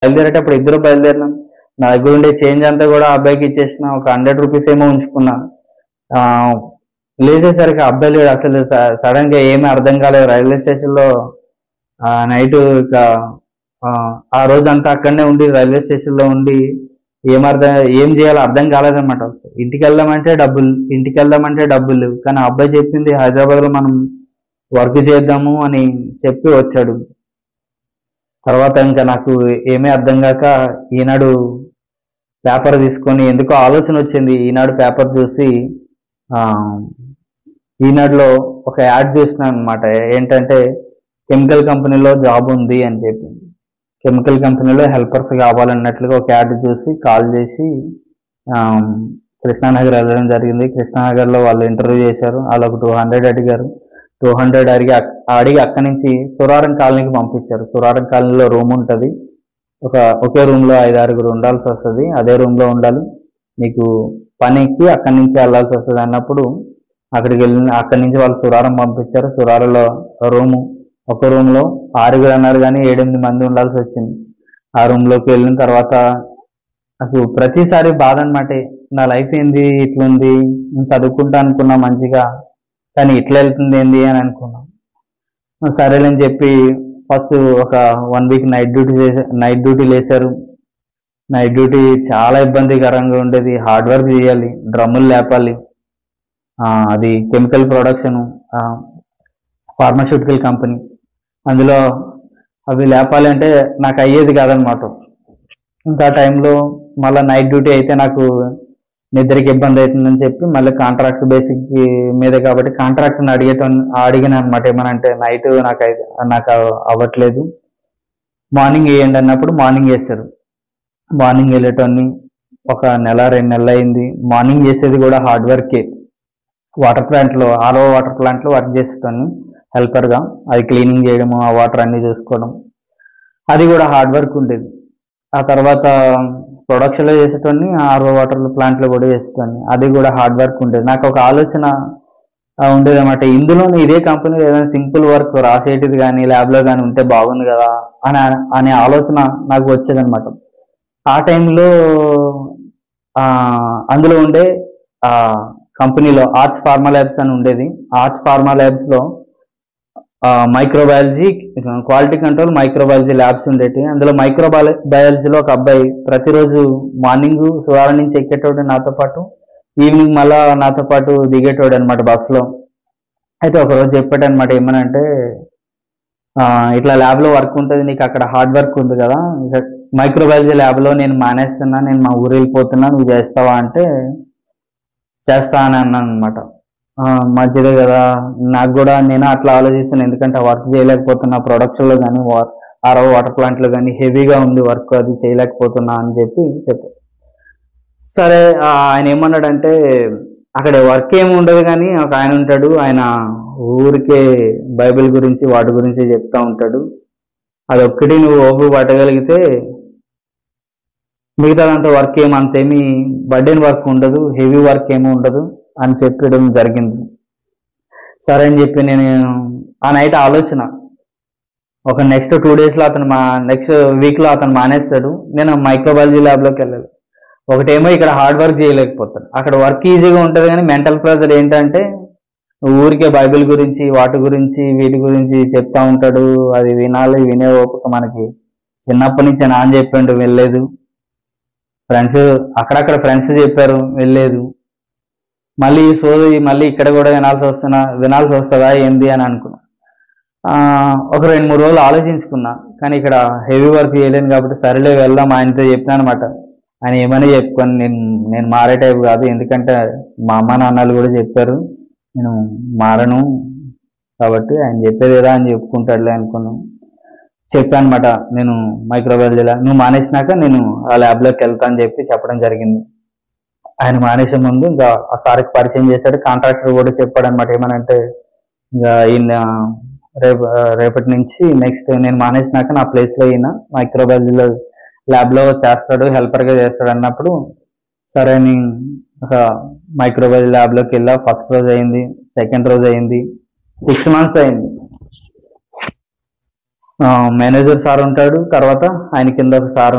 బయలుదేరేటప్పుడు ఇద్దరు బయలుదేరినాం నా దగ్గర ఉండే చేంజ్ అంతా కూడా ఆ అబ్బాయికి ఇచ్చేసిన ఒక హండ్రెడ్ రూపీస్ ఏమో ఉంచుకున్నా ఆ, లేచేసరికి ఆ అబ్బాయి లేడు అసలు సడన్ గా ఏమీ అర్థం కాలేదు రైల్వే స్టేషన్ లో నైట్ ఇక ఆ, ఆ రోజు అంతా అక్కడనే ఉండి రైల్వే స్టేషన్ లో ఉండి ఏం అర్థం ఏం చేయాలో అర్థం కాలేదన్నమాట ఇంటికి వెళ్దామంటే డబ్బులు ఇంటికి వెళ్దామంటే డబ్బులు లేవు కానీ ఆ అబ్బాయి చెప్పింది హైదరాబాద్ లో మనం వర్క్ చేద్దాము అని చెప్పి వచ్చాడు తర్వాత ఇంకా నాకు ఏమీ అర్థం కాక ఈనాడు పేపర్ తీసుకొని ఎందుకో ఆలోచన వచ్చింది ఈనాడు పేపర్ చూసి ఆ, ఈనాడులో ఒక యాడ్ చూసినాను అనమాట ఏంటంటే కెమికల్ కంపెనీలో జాబ్ ఉంది అని చెప్పి కెమికల్ కంపెనీలో హెల్పర్స్ కావాలన్నట్లుగా ఒక యాడ్ చూసి కాల్ చేసి ఆ, కృష్ణానగర్ వెళ్ళడం జరిగింది కృష్ణానగర్లో వాళ్ళు ఇంటర్వ్యూ చేశారు వాళ్ళు ఒక టూ హండ్రెడ్ అడిగారు టూ హండ్రెడ్ అడిగి అక్- అడిగి అక్కడి నుంచి సురారం కాలనీకి పంపించారు సురారం కాలనీలో రూమ్ ఉంటుంది ఒక ఒకే రూమ్ లో ఐదు ఆరుగురు ఉండాల్సి వస్తుంది అదే రూమ్ లో ఉండాలి నీకు పనికి అక్కడి నుంచి వెళ్ళాల్సి వస్తుంది అన్నప్పుడు అక్కడికి వెళ్ళి అక్కడి నుంచి వాళ్ళు సురారం పంపించారు సురారంలో రూము ఒక రూమ్ లో ఆరుగురు అన్నారు కానీ ఏడెనిమిది మంది ఉండాల్సి వచ్చింది ఆ రూమ్ లోకి వెళ్ళిన తర్వాత నాకు ప్రతిసారి బాధ అనమాట నా లైఫ్ ఏంది ఇట్లుంది నేను చదువుకుంటా అనుకున్నా మంచిగా కానీ ఇట్లా వెళ్తుంది ఏంది అని అనుకున్నాం సరేలేని చెప్పి ఫస్ట్ ఒక వన్ వీక్ నైట్ డ్యూటీ చేసే నైట్ డ్యూటీ లేసారు నైట్ డ్యూటీ చాలా ఇబ్బందికరంగా ఉండేది హార్డ్ వర్క్ చేయాలి డ్రమ్ములు లేపాలి ఆ, అది కెమికల్ ప్రొడక్షన్ ఫార్మాస్యూటికల్ కంపెనీ అందులో అవి లేపాలి అంటే నాకు అయ్యేది కాదనమాట ఇంకా టైంలో మళ్ళీ నైట్ డ్యూటీ అయితే నాకు నిద్రకి ఇబ్బంది అవుతుందని చెప్పి మళ్ళీ కాంట్రాక్ట్ బేసిక్ మీద కాబట్టి కాంట్రాక్ట్ని అడిగేట అడిగిన అనమాట ఏమనంటే నైట్ నాకు అయితే నాకు అవ్వట్లేదు మార్నింగ్ వేయండి అన్నప్పుడు మార్నింగ్ వేస్తారు మార్నింగ్ వెళ్ళేటోని ఒక నెల రెండు నెలలు అయింది మార్నింగ్ చేసేది కూడా హార్డ్ వర్కే వాటర్ ప్లాంట్లో ఆరో వాటర్ ప్లాంట్లో వర్క్ చేసేటోని హెల్పర్గా అది క్లీనింగ్ చేయడము ఆ వాటర్ అన్ని చూసుకోవడం అది కూడా హార్డ్ వర్క్ ఉండేది ఆ తర్వాత ప్రొడక్షన్లో చేసేటోని ఆరో వాటర్ ప్లాంట్లో కూడా చేసేటోని అది కూడా హార్డ్ వర్క్ ఉండేది నాకు ఒక ఆలోచన ఆ, ఉండేది అనమాట ఇందులోనే ఇదే కంపెనీలో ఏదైనా సింపుల్ వర్క్ రాసేటిది కానీ ల్యాబ్లో కానీ ఉంటే బాగుంది కదా అని అనే ఆలోచన నాకు వచ్చేదన్నమాట ఆ టైంలో ఆ, అందులో ఉండే ఆ కంపెనీలో ఆర్ట్స్ ఫార్మా ల్యాబ్స్ అని ఉండేది ఆర్ట్స్ ఫార్మా ల్యాబ్స్ లో microbiology quality control microbiology labs ఉండేవి అందులో మైక్రోబయాల బయాలజీలో ఒక అబ్బాయి ప్రతిరోజు మార్నింగ్ సువారం నుంచి ఎక్కేటోడు నాతో పాటు ఈవినింగ్ మళ్ళా నాతో పాటు దిగేటోడు అనమాట బస్సులో అయితే ఒకరోజు చెప్పాడు అనమాట ఏమనంటే ఆ, ఇట్లా ల్యాబ్ లో వర్క్ ఉంటుంది నీకు అక్కడ హార్డ్ వర్క్ ఉంది కదా మైక్రోబయాలజీ ల్యాబ్ లో నేను మానేస్తున్నా నేను మా ఊరు వెళ్ళిపోతున్నా నువ్వు చేస్తావా అంటే చేస్తా అని అన్నాను అనమాట మంచిదే కదా నాకు కూడా నేను అట్లా ఆలోచిస్తాను ఎందుకంటే వర్క్ చేయలేకపోతున్నా ప్రొడక్షన్ లో కానీ ఆరో వాటర్ ప్లాంట్ లో కానీ హెవీగా ఉంది వర్క్ అది చేయలేకపోతున్నా అని చెప్పి చెప్పారు సరే ఆ, ఆయన ఏమన్నాడంటే అక్కడ వర్క్ ఏమి ఉండదు కానీ ఒక ఆయన ఉంటాడు ఆయన ఊరికే బైబిల్ గురించి వాటి గురించి చెప్తా ఉంటాడు అదొక్కటి నువ్వు ఓపు పట్టగలిగితే మిగతాదంతా వర్క్ ఏమి అంతేమి బర్డెన్ వర్క్ ఉండదు హెవీ వర్క్ ఏమి ఉండదు అని చెప్పడం జరిగింది సరే అని చెప్పి నేను ఆ నైట్ ఆలోచన ఒక నెక్స్ట్ టూ డేస్లో అతను మా నెక్స్ట్ వీక్లో అతను మానేస్తాడు నేను మైక్రోబయాలజీ ల్యాబ్లోకి వెళ్ళాలి ఒకటేమో ఇక్కడ హార్డ్ వర్క్ చేయలేకపోతాడు అక్కడ వర్క్ ఈజీగా ఉంటుంది కానీ మెంటల్ ప్రెజర్ ఏంటంటే ఊరికే బైబిల్ గురించి వాటి గురించి వీటి గురించి చెప్తా ఉంటాడు అది వినాలి వినే ఓపిక మనకి చిన్నప్పటి నుంచి నాన్న చెప్పిండు వెళ్ళలేదు ఫ్రెండ్స్ అక్కడక్కడ ఫ్రెండ్స్ చెప్పారు వెళ్ళలేదు మళ్ళీ ఈ సోది మళ్ళీ ఇక్కడ కూడా వినాల్సి వస్తున్నా వినాల్సి వస్తుందా ఏంది అని అనుకున్నా ఆ, ఒక రెండు మూడు రోజులు ఆలోచించుకున్నా కానీ ఇక్కడ హెవీ వర్క్ చేయలేను కాబట్టి సరేలే వెళ్దాం ఆయనతో చెప్పినా అనమాట ఆయన ఏమని చెప్పుకొని నేను నేను మారే టైప్ కాదు ఎందుకంటే మా అమ్మ నాన్నలు కూడా చెప్పారు నేను మారను కాబట్టి ఆయన చెప్పేది ఏదా అని చెప్పుకుంటాడులే అనుకున్నాను చెప్పాను అనమాట నేను మైక్రోబయాలజీ ల్యాబ్ నువ్వు మానేసినాక నేను ఆ ల్యాబ్లోకి వెళ్తా అని చెప్పి చెప్పడం జరిగింది ఆయన మానేసే ముందు ఇంకా ఆ సార్కి పరిచయం చేశాడు కాంట్రాక్టర్ కూడా చెప్పాడు అనమాట ఏమనంటే ఇంకా ఈయన రేపు రేపటి నుంచి నెక్స్ట్ నేను మానేసినాక నా ప్లేస్ లో ఈయన మైక్రోబయాలజీలో ల్యాబ్ లో చేస్తాడు హెల్పర్ గా చేస్తాడు అన్నప్పుడు సరే అని ఒక మైక్రోబయాలజీ ల్యాబ్ లోకి వెళ్ళా ఫస్ట్ రోజు అయింది సెకండ్ రోజు అయింది సిక్స్ మంత్స్ అయింది మేనేజర్ సార్ ఉంటాడు తర్వాత ఆయన కింద ఒక సార్